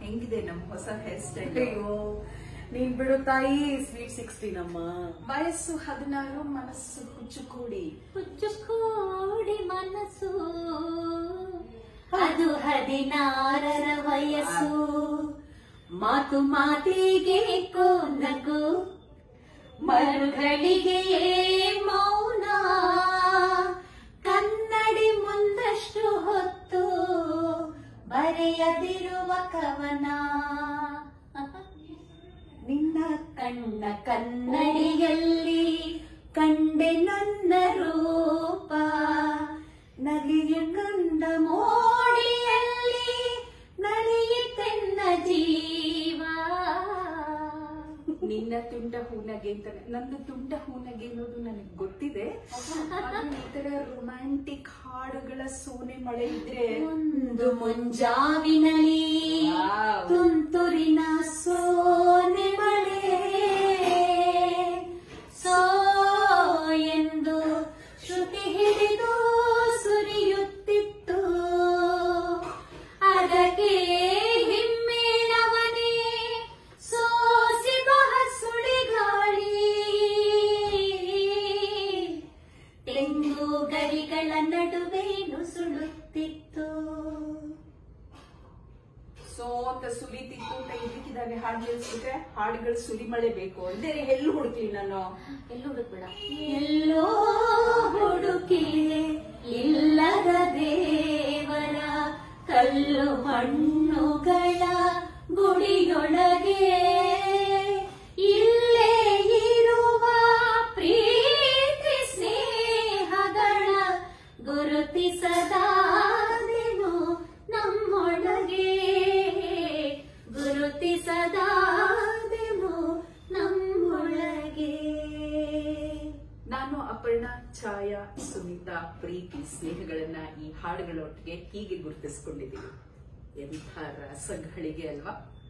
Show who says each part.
Speaker 1: ಹೆಂಗಿದೆ ನಮ್ ಹೊಸ ಹೇರ್ ಸ್ಟೈಲ್
Speaker 2: ಅಯ್ಯೋ ನೀನ್ ಬಿಡು ತಾಯಿ ಸ್ವೀಟ್ ಸಿಕ್ಸ್ಟೀನ್ ಅಮ್ಮ
Speaker 1: ವಯಸ್ಸು ಹದಿನಾರು ಮನಸ್ಸು ಹುಚ್ಚುಕೂಡಿ
Speaker 3: ಹುಚ್ಚುಕೋಡಿ ಮನಸ್ಸು ಅದು ಹದಿನಾರರ ವಯಸ್ಸು ಮಾತು ಮಾತಿಗೆ ಕೋನಕು ಮರುಗಳಿಗೆ ಮೌನ ಕನ್ನಡಿ ಮುಂದಷ್ಟು ಹೊತ್ತು ಬರೆಯದಿರುವ ಕವನ ನಿನ್ನ ಕಣ್ಣ ಕನ್ನಡಿಯಲ್ಲಿ ಕಂಡೆ ನನ್ನ ರೂಪ ನಗೆಯ ಕಂಡ ಮೋಡಿಯಲ್ಲಿ ನಲಿಯಿತೆನ್ನ ಜೀವ
Speaker 1: ನಿನ್ನ ತುಂಡ ಹೂನಗೆ ಅಂತ ನಂದು ತುಂಡ ಹೂನಗೆ ಅನ್ನೋದು ನನಗೆ ಗೊತ್ತಿದೆ ಆದ್ರೆ ಈ ತರ ರೊಮ್ಯಾಂಟಿಕ್ ಹಾಡುಗಳ ಸೋನೆ ಮಳೆ ಇದ್ರೆ
Speaker 3: ಒಂದು ಮುಂಜಾವಿನಲ್ಲಿ
Speaker 1: Wow.
Speaker 3: ತುಂತುರಿನ ಸೋನೆ ಮಳೆ ಸೋ ಎಂದು ಶ್ರುತಿ ಹಿಡಿದು ಸುರಿಯುತ್ತಿತ್ತು ಅದಕ್ಕೆ ಹಿಮ್ಮೇಳವನೇ ಸೋಸಿದ ಸುಳಿಗಾಳಿ ತೆಂಗು ಗರಿಗಳ ನಡುವೆ ನುಸುಳುತ್ತಿತ್ತು
Speaker 1: ಸೋ ಅಂತ ಸುಲಿತಿತ್ತು ಅಂತ ಇದಕ್ಕಿದ್ದಾಗೆ ಹಾಡು ನಿಲ್ಸಿದ್ರೆ ಹಾಡುಗಳು ಸುಲಿ ಮಳೆ ಬೇಕು ಅಂದ್ರೆ ಎಲ್ಲಿ ಹುಡುಕ್ಲಿ ನಾನು
Speaker 3: ಎಲ್ಲೂ ಹುಡುಕ್ಬೇಡ ಎಲ್ಲೋ ಹುಡುಕಿ ಇಲ್ಲದ ದೇವರ ಕಲ್ಲು ಮಣ್ಣುಗಳ ಗುಡಿಯೊಳಗೆ ಇಲ್ಲೇ ಇರುವ ಪ್ರೀತಿ ಸ್ನೇಹಗಳ ಗುರುತಿಸದಾದೆನು ನಮ್ಮೊಳಗೆ ಗುರುತಿಸದಾದೆನು ನಮ್ಮೊಳಗೆ
Speaker 1: ನಾನು ಅಪರ್ಣ ಛಾಯಾ ಸುನೀತಾ ಪ್ರೀತಿ ಸ್ನೇಹಗಳನ್ನ ಈ ಹಾಡುಗಳೊಟ್ಟಿಗೆ ಹೀಗೆ ಗುರುತಿಸ್ಕೊಂಡಿದ್ದೀನಿ ಎಂಥ ರಸಗಳಿಗೆ ಅಲ್ವಾ